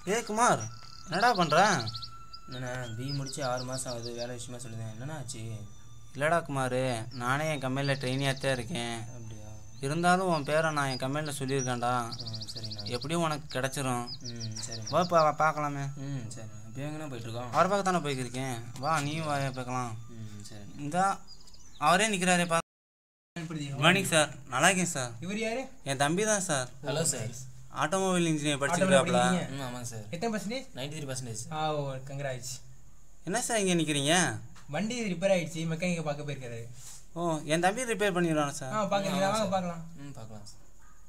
ஏ குமார் என்னடா பண்ணுற என்னண்ணா பி முடிச்சு ஆறு மாதம் ஆகுது வேலை விஷயமா சொல்லுதேன் என்னண்ணா ஆச்சு இல்லைடா குமார் நானே என் கம்பெனியில் ட்ரெயினியாக தான் இருக்கேன் அப்படியா இருந்தாலும் உன் பேரை நான் என் கம்பெனியில் சொல்லியிருக்கேன்டா ஆ சரிண்ணா எப்படியும் உனக்கு கிடச்சிரும் ம் சரி வா பா பார்க்கலாமே ம் சரிண்ணா இப்போ எங்கண்ணா போயிட்டுருக்கோம் அவரை பார்க்க தானே போய்க்கிருக்கேன் வா நீயும் வா பார்க்கலாம் ம் சரி இந்த அவரே நிற்கிறாரே பா குட் மார்னிங் சார் நல்லா இருக்கேன் சார் இவர் யாரு என் தம்பி தான் sir hello sir automobile engineer படிச்சிருக்காப்ல ம் ஆமாங்க சார் எத்தனை பர்சன்டேஜ் நைன்டி த்ரீ பர்சன்டேஜ் ஆ ஓ கங்கராஜ் என்ன சார் இங்கே நிற்கிறீங்க வண்டி ரிப்பேர் ஆயிடுச்சு மெக்கானிக்கை பார்க்க போயிருக்காரு ஓ என் தம்பி ரிப்பேர் பண்ணிடுவானே ஆ சார் பார்க்குறீங்களா வாங்க பார்க்கலாம் ம் பார்க்கலாம் சார்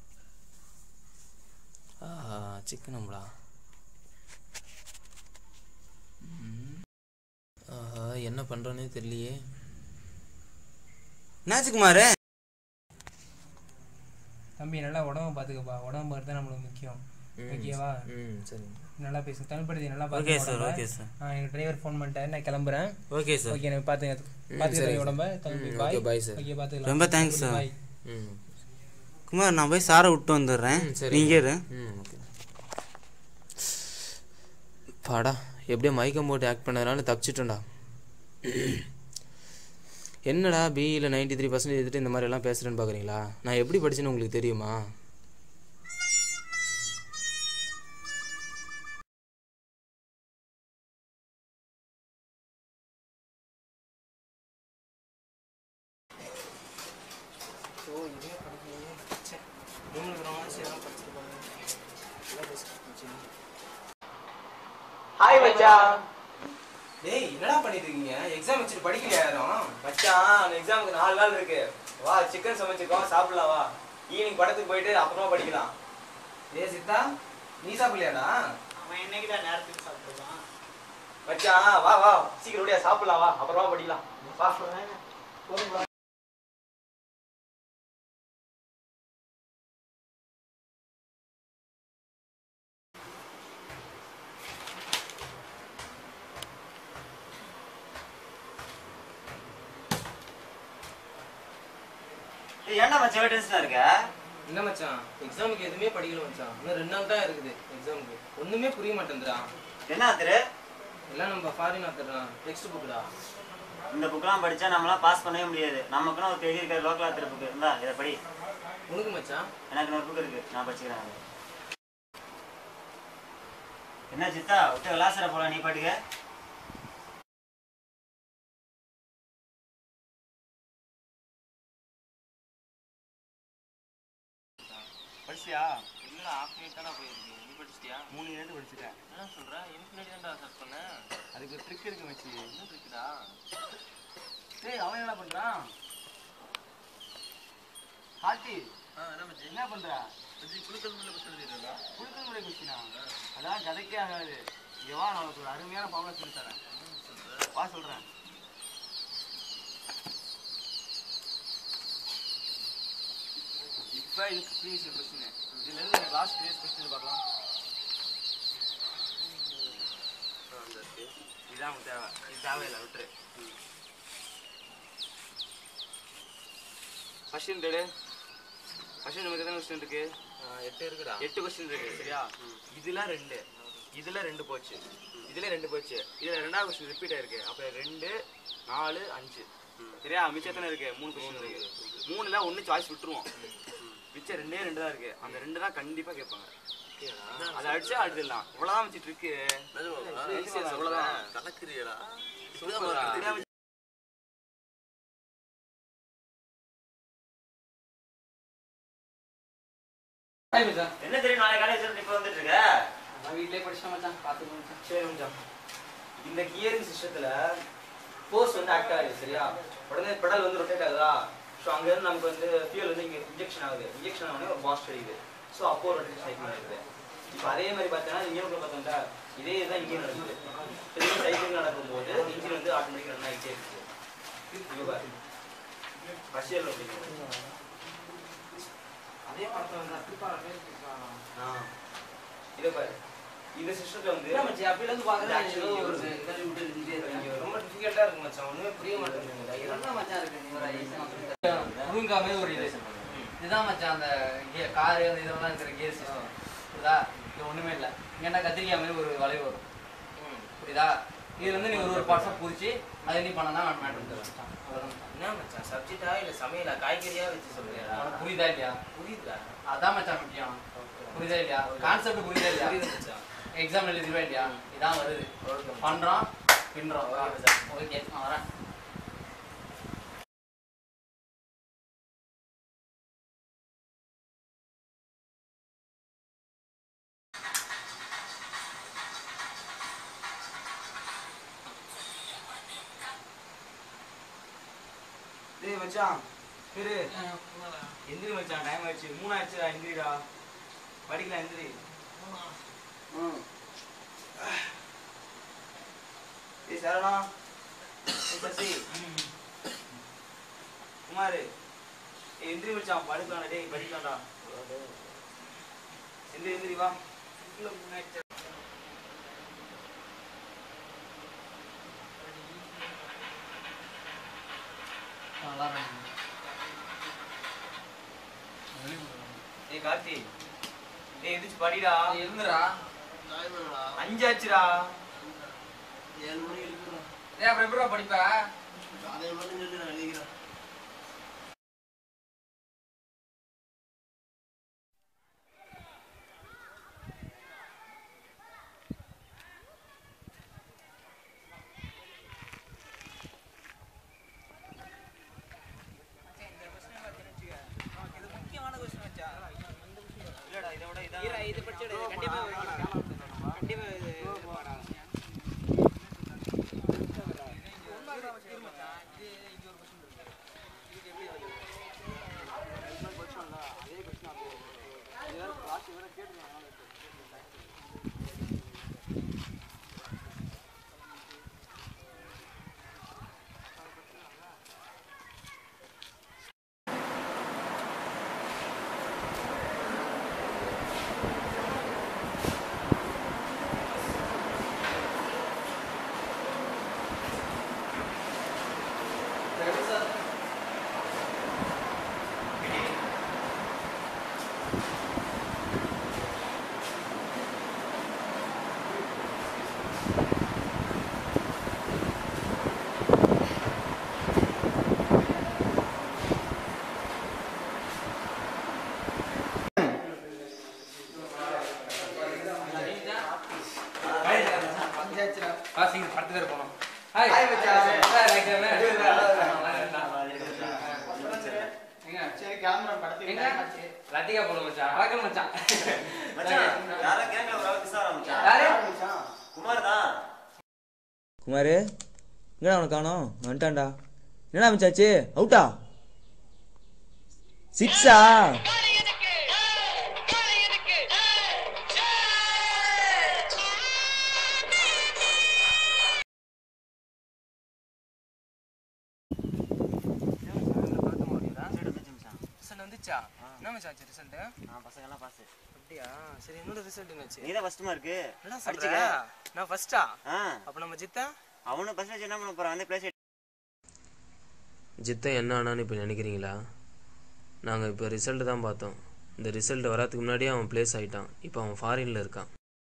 ஆ சிக்கன் நம்மளா ஆஹா என்ன பண்ணுறோன்னே தெரியலையே என்னாச்சு குமார் தம்பி நல்லா உடம்ப பார்த்துக்கப்பா உடம்பு பார்த்து தான் நம்மளுக்கு முக்கியம் ஓகேவா ம் சரி நல்லா பேசுங்க தமிழ்படுத்தி நல்லா ஓகே பார்த்துக்க சார் உடம்ப. ஓகே சார் ஆ எங்கள் டிரைவர் ஃபோன் பண்ணிட்டாரு நான் கிளம்புறேன் ஓகே சார் ஓகே எனக்கு பார்த்துங்க பார்த்துக்கிறேன் உடம்ப தம்பி ம், bye okay, bye, sir. Okay பார்த்துக்கலாம் ரொம்ப தேங்க்ஸ் சார் பாய் ம் குமார் நான் போய் சாரை விட்டு வந்துடுறேன் ம், சரி. நீங்க இரு ம் ஓகே பாடா எப்படியோ மயக்கம் போட்டு ஆக்ட் பண்ணதுனால தப்பிச்சிட்டோம்டா என்னடா பிஇயில் நைன்டி த்ரீ பர்சன்டேஜ் எடுத்துட்டு இந்த மாதிரி எல்லாம் பேசுகிறேன்னு பார்க்குறீங்களா நான் எப்படி படிச்சேன்னு உங்களுக்கு தெரியுமா ஹாய் மச்சான் டேய் என்னடா பண்ணிட்டு இருக்கீங்க எக்ஸாம் வச்சுட்டு படிக்கலையா யாரும் மச்சான் எக்ஸாமுக்கு நாலு நாள் இருக்கு வா சிக்கன் சமைச்சிருக்கோம் சாப்பிடலாம் வா ஈவினிங் படத்துக்கு போயிட்டு அப்புறமா படிக்கலாம் ஏ சித்தா நீ சாப்பிடலையாடா அவன் என்னைக்குடா நேரத்துக்கு சாப்பிட்டுருக்கான் மச்சான் வா வா சீக்கிரம் ஓடியா சாப்பிடலாம் வா அப்புறமா படிக்கலாம் வா ஏன்டா மச்சான் டென்ஷனா இருக்க என்ன மச்சான் எக்ஸாமுக்கு எதுவுமே படிக்கல மச்சான் இன்னும் ரெண்டு நாள் தான் இருக்குது எக்ஸாமுக்கு ஒண்ணுமே புரிய மாட்டேங்குதுடா என்ன ஆத்துரு எல்லாம் நம்ம ஃபாரின் ஆத்துறான் டெக்ஸ்ட் புக்குடா இந்த புக்கெல்லாம் படிச்சா நம்மளாம் பாஸ் பண்ணவே முடியாது நமக்குன்னு ஒரு பெரிய இருக்கிற லோக்கல் ஆத்திர புக்கு இருந்தா இதை படி உனக்கு மச்சான் எனக்கு இன்னொரு புக் இருக்கு நான் படிச்சுக்கிறேன் அதை. என்ன சித்தா விட்டு விளாசர போலாம் நீ பாட்டுக்க படிச்சியா இல்லடா ஆஃப் மினிட் தானே போயிருக்கு நீ படிச்சிட்டியா மூணு யூனிட் படிச்சிட்டேன் என்ன சொல்ற எனக்கு முன்னாடி தான்டா சர்ச் பண்ணேன் அதுக்கு ஒரு ட்ரிக் இருக்கு மச்சி என்ன இருக்குடா டேய் அவன் என்ன பண்றான் ஹாட்டி என்ன மச்சி என்ன பண்றா மச்சி குளுக்கல் முள்ள பசங்க தெரியுதா குழுக்கள் முறை கொஸ்டினா அதான் கதைக்கே ஆகாது இங்க வா நான் உனக்கு ஒரு அருமையான பாவனை சொல்லி தரேன் வா சொல்றேன் இப்போ இதுக்கு ப்ரீவியஸ் கொஸ்டின் இதுல இருந்து எனக்கு லாஸ்ட் ப்ரீவியஸ் கொஸ்டின் பார்க்கலாம் இதான் உனக்கு தேவை இது தேவையில்லை விட்டுரு கொஸ்டின் தேடு கொஸ்டின் நமக்கு எத்தனை கொஸ்டின் இருக்கு எட்டு இருக்குடா எட்டு கொஸ்டின் இருக்கு சரியா இதுல ரெண்டு இதுல ரெண்டு போச்சு இதுல ரெண்டு போச்சு இதுல ரெண்டாவது கொஸ்டின் ரிப்பீட் ஆயிருக்கு அப்ப ரெண்டு நாலு அஞ்சு சரியா மிச்சம் எத்தனை இருக்கு மூணு கொஸ்டின் இருக்கு மூணுல ஒண்ணு சாய்ஸ் விட்டுருவோம் மிச்சம் ரெண்டே ரெண்டு தான் இருக்கு அந்த ரெண்டு தான் கண்டிப்பா கேட்பாங்க அதை அடிச்சா அடிச்சிடலாம் இவ்வளவுதான் வச்சுட்டு இருக்கு அவ்வளவுதான் கலக்குறியடா சூப்பரா என்ன தெரியும் நாளை காலேஜ் இப்ப வந்துட்டு இருக்க நான் வீட்லயே படிச்சேன் மச்சான் பார்த்துக்கோ மச்சான் சரி மச்சான் இந்த கியரிங் சிஸ்டத்துல ஃபோர்ஸ் வந்து ஆக்ட் ஆகுது சரியா உடனே பெடல் வந்து ரொட்டேட் ஆகுதா ஸோ அங்கேருந்து நமக்கு வந்து ஃபியூல் வந்து இங்கே இன்ஜெக்ஷன் ஆகுது இன்ஜெக்ஷன் ஆனே ஒரு பாஸ்ட் அடிக்குது ஸோ அப்போ ஒரு ரொட்டேஷன் சைக்கிள் நடக்குது இப்போ அதே மாதிரி பார்த்தோன்னா இங்கே பார்த்தோம்டா இதே தான் இங்கே நடக்குது இதே சைக்கிள் நடக்கும்போது இன்ஜின் வந்து ஆட்டோமேட்டிக்காக ரன் ஆகிட்டே இருக்குது இங்கே பாரு ரஷ்யல் அதே படத்துல ஆ இதை பாரு இந்த சிஸ்டத்தில் வந்து மச்சி அப்பையில இருந்து பாக்குறேன் Action ஏதோ ஒரு இருக்கு. இதை விட்டு இருந்துட்டே இருக்கு ரொம்ப டிஃபிகல்ட்டா இருக்கு மச்சான் ஒண்ணுமே புரிய மாட்டேங்குது என்ன மச்சான் இருக்கு நீ ஒரு ஐஸ் முழுங்காமே ஒரு இது இதுதான் மச்சான் அந்த காரு அந்த இதெல்லாம் இருக்கிற கியர் சிஸ்டம் புரியுதா இந்த இது ஒண்ணுமே இல்லை இங்கேண்டா கத்திரிக்காய் மாதிரி ஒரு வளைவு வரும் ம். புரியுதா இதுல இருந்து நீ ஒரு ஒரு பார்ட்ஸா புரிச்சு அதை நீ பண்ணனா மேட்ரு மச்சான் அவ்வளவுதான் மச்சான். என்ன மச்சான் சப்ஜெக்டா இல்ல சமையலா காய்கறியா வச்சு சொல்றியாடா உனக்கு புரியுதா இல்லையா புரியுதுடா அதான் மச்சான் முக்கியம் புரியுதா இல்லையா கான்செப்ட் புரியுதா இல்லையா புரியுது மச்சான் எக்ஸாம் எழுதிருவா இல்லையா இதான் வருது ஓகே பண்றோம் பின்றோம் ஓகே மச்சான். ஓகே நான் வரேன் டேய் மச்சான் இரு எந்திரி மச்சான் டைம் ஆயிடுச்சு மூணு ஆயிடுச்சுடா எந்திரிடா படிக்கலாம் எந்திரி ம் ஏய் சரணா ஏய் சசி குமார் ஏய் எந்திரி மச்சான் படிக்கலாம்டா டேய் படிக்கலாம்டா எந்திரி எந்திரி வா நல்லா இருக்கு ஏய் கார்த்தி ஏய் எந்திரிச்சு படிடா இருந்துடா அஞ்சாச்சுடா ஏய் அப்புறம் எப்படிடா படிப்ப இது படிச்சு கண்டிப்பா கண்டிப்பா பாசிங் படத்துக்கு வேற போனோம் ஹாய் ஹாய் மச்சான் எங்க சரி கேமரா படத்துக்கு எங்க லத்திகா போல மச்சான் வணக்கம் மச்சான் யாரோ கேட்கல ஒரு ஆள் விசாரம் மச்சான் யாரு குமார் தான் குமார் எங்கடா அவனை காணோம் வந்துட்டான்டா என்னடா மிச்சாச்சு அவுட்டா சிக்ஸா ரிசல்ட் வந்துச்சா என்ன மச்சான் ஆச்சு ரிசல்ட் பசங்கெல்லாம் பாஸ் அப்படியா சரி என்னோட ரிசல்ட் என்னாச்சு நீ தான் ஃபர்ஸ்ட் மார்க்கு என்ன சொல்ற நான் ஃபர்ஸ்டா ஆ அப்ப நம்ம ஜித்தா அவனும் பர்சன்டேஜ் என்ன பண்ண போறான் வந்து பிளேஸ் ஜித்தன் என்ன ஆனான்னு இப்போ நினைக்கிறீங்களா நாங்கள் இப்போ ரிசல்ட் தான் பார்த்தோம் இந்த ரிசல்ட் வராதுக்கு முன்னாடியே அவன் ப்ளேஸ் ஆகிட்டான் இப்போ அவன் ஃபாரினில் இருக்கான்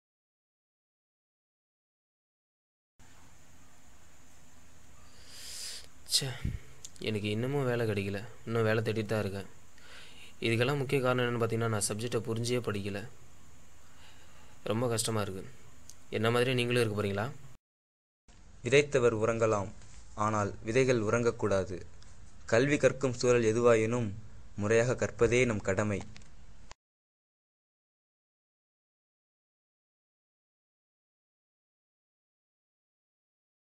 ச்சே எனக்கு இன்னமும் வேலை கிடைக்கல இன்னும் வேலை தேடிட்டு தான் இருக்கேன் இதுக்கெல்லாம் முக்கிய காரணம் என்னென்னு பார்த்தீங்கன்னா நான் சப்ஜெக்டை புரிஞ்சே படிக்கல ரொம்ப கஷ்டமாக இருக்குது என்ன மாதிரி நீங்களும் இருக்க போகிறீங்களா விதைத்தவர் உறங்கலாம் ஆனால் விதைகள் உறங்கக்கூடாது கல்வி கற்கும் சூழல் எதுவாயினும் முறையாக கற்பதே நம் கடமை